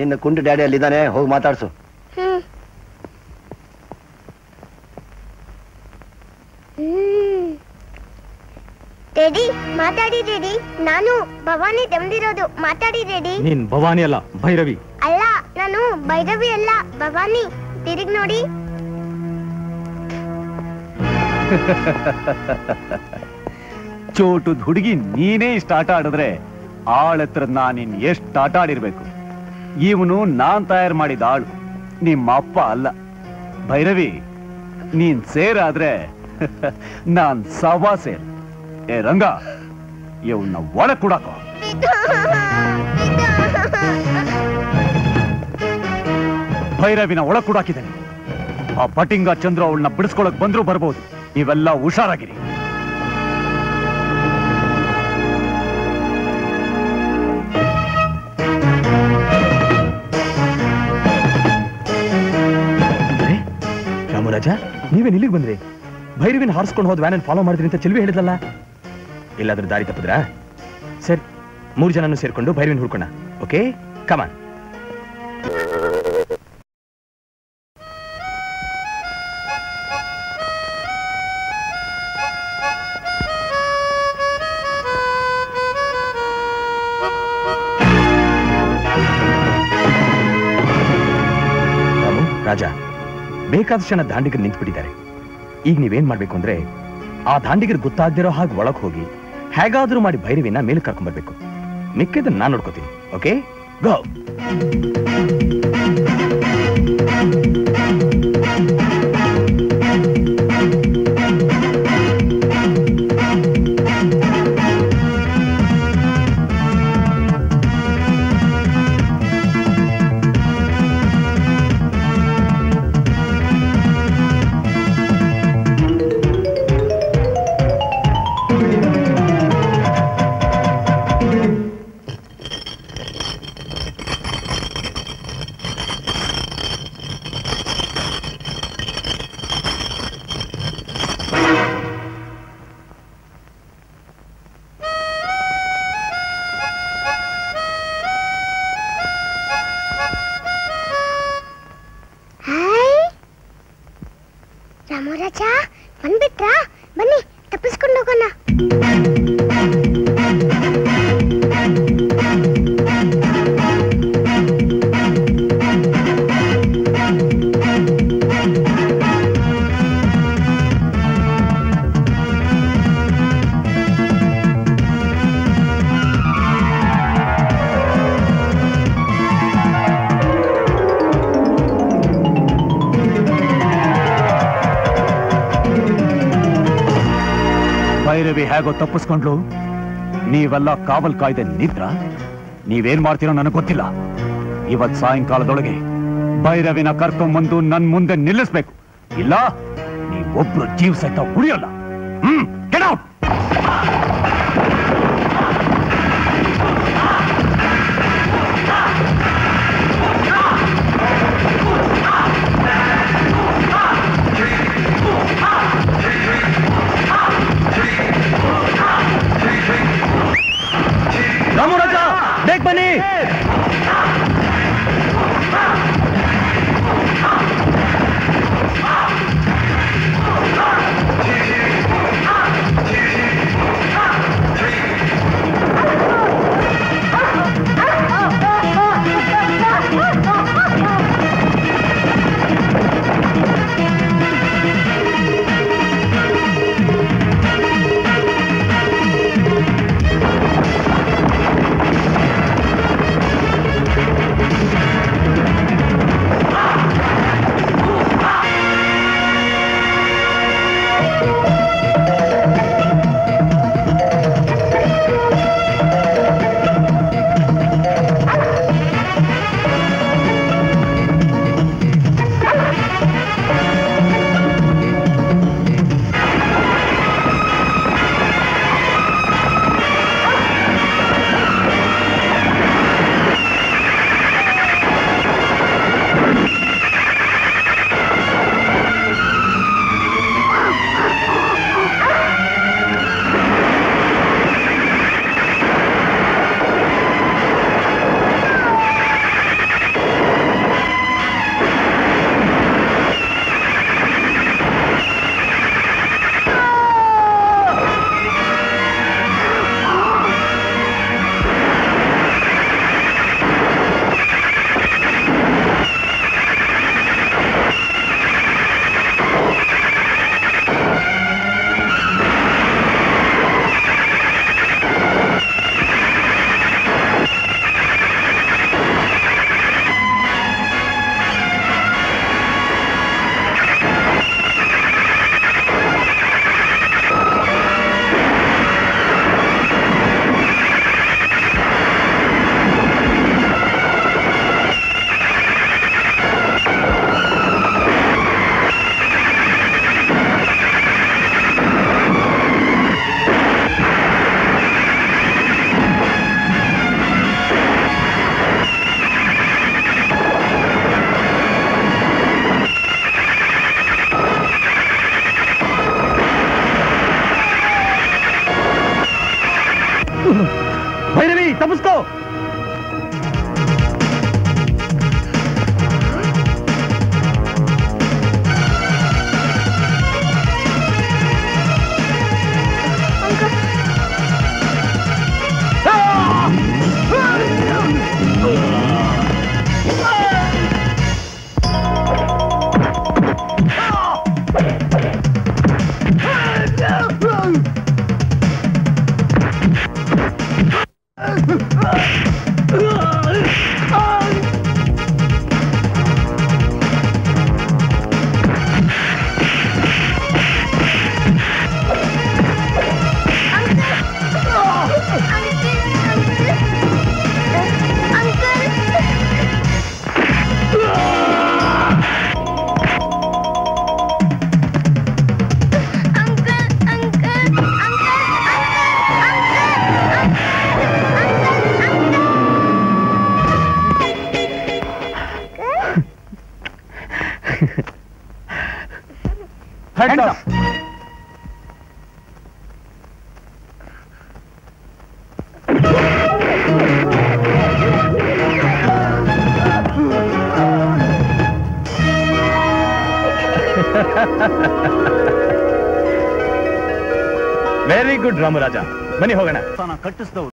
ನಿನ್ನ ಕುಂಡು ಡ್ಯಾಡಿ ಅಲ್ಲಿದ್ದಾನೆ ಹೋಗಿ ಮಾತಾಡ್ಸು ಹ್ಮ್ ಹ್ಮ್. ರೆಡಿ ಮಾತಾಡಿ ರೆಡಿ ನಾನು ಭವಾನಿ ದಮ್ದಿರೋದು ಮಾತಾಡಿ ರೆಡಿ ನೀನ್ ಭವಾನಿ ಅಲ್ಲ ಭೈರವಿ ಅಲ್ಲ ನಾನು ಭೈರವಿ ಅಲ್ಲ ಭವಾನಿ ತಿರುಗ್ ನೋಡಿ ಚೋಟುದ್ ಹುಡುಗಿ ನೀನೇ ಇಷ್ಟ ಆಟ ಆಡಿದ್ರೆ ಆಳತ್ರ ನಾನಿನ್ ಎಷ್ಟು ಆಟ ಆಡಿರ್ಬೇಕು ಇವನು ನಾನ್ ತಯಾರು ಮಾಡಿದ ಆಳು ನಿಮ್ಮ ಅಪ್ಪ ಅಲ್ಲ ಭೈರವಿ ನೀನ್ ಸೇರಾದ್ರೆ ನಾನ್ ಸವಾ ಸೇರ್ ಏ ರಂಗ ಇವನ್ನ ಒಳ ಕುಡಾಕೋ ಭೈರವಿನ ಒಳ ಕುಡಾಕಿದ್ದೇನೆ ಆ ಪಟಿಂಗ ಚಂದ್ರ ಅವಳನ್ನ ಬಿಡಿಸ್ಕೊಳಕ್ ಬಂದ್ರು ಬರ್ಬೋದು ನೀವೆಲ್ಲ ಹುಷಾರಾಗಿರಿ ರಾಮರಾಜ ನೀವೇನ್ ಇಲ್ಲಿಗೆ ಬಂದ್ರಿ ಭೈರವಿನ ಹಾರಿಸ್ಕೊಂಡು ಹೋದ್ ವ್ಯಾನ್ ಫಾಲೋ ಮಾಡಿದ್ರಿ ಅಂತ ಚೆಲ್ವಿ ಹೇಳಿದ್ಲಲ್ಲ ಎಲ್ಲಾದ್ರೂ ದಾರಿ ತಪ್ಪಿದ್ರಾ ಸರಿ ಮೂರು ಜನನು ಸೇರ್ಕೊಂಡು ಭೈರವಿನ ಹುಡ್ಕೋಣ ಓಕೆ ಕಮಾನ್ ರಾಮು ರಾಜ ಬೇಕಾದಷ್ಟು ಜನ ದಾಂಡಿಗರು ನಿಂತ್ಬಿಟ್ಟಿದ್ದಾರೆ ಈಗ ನೀವೇನ್ ಮಾಡ್ಬೇಕು ಅಂದ್ರೆ ಆ ದಾಂಡಿಗರು ಗೊತ್ತಾಗ್ದಿರೋ ಹಾಗೆ ಒಳಗ್ ಹೋಗಿ ಹೇಗಾದ್ರೂ ಮಾಡಿ ಭೈರವಿನ ಮೇಲೆ ಕರ್ಕೊಂಡ್ ಬರ್ಬೇಕು ಮಿಕ್ಕಿದ್ದನ್ನ ನಾನ್ ನೋಡ್ಕೋತೀನಿ ಓಕೆ ಗೋ ಹಾಯ್ ರಾಮರಾಜ ಬಂದ್ಬಿಟ್ರಾ ಬನ್ನಿ ತಪ್ಪಿಸ್ಕೊಂಡು ಹೋಗೋಣ ಭೈರವಿ ಹೇಗೋ ತಪ್ಪಿಸ್ಕೊಂಡ್ಲು ನೀವೆಲ್ಲ ಕಾವಲ್ ಕಾಯ್ದೆ ನಿದ್ರ ನೀವೇನ್ ಮಾಡ್ತೀರೋ ನನಗೆ ಗೊತ್ತಿಲ್ಲ ಇವತ್ ಸಾಯಂಕಾಲದೊಳಗೆ ಭೈರವಿನ ಕರ್ಕೊಂಬಂದು ನನ್ ಮುಂದೆ ನಿಲ್ಲಿಸ್ಬೇಕು ಇಲ್ಲ ನೀವೊಬ್ರು ಜೀವ ಸಹಿತ ಉಳಿಯೋಲ್ಲ ಹ್ಮ್ get out! ರಾಮರಾಜ ಬೇಗ ಬನ್ನಿ Hands Hands up. up. Very good Ramaraja ಬನ್ನಿ ಹೋಗೋಣ ಕಟ್ಟಿಸಿದವರು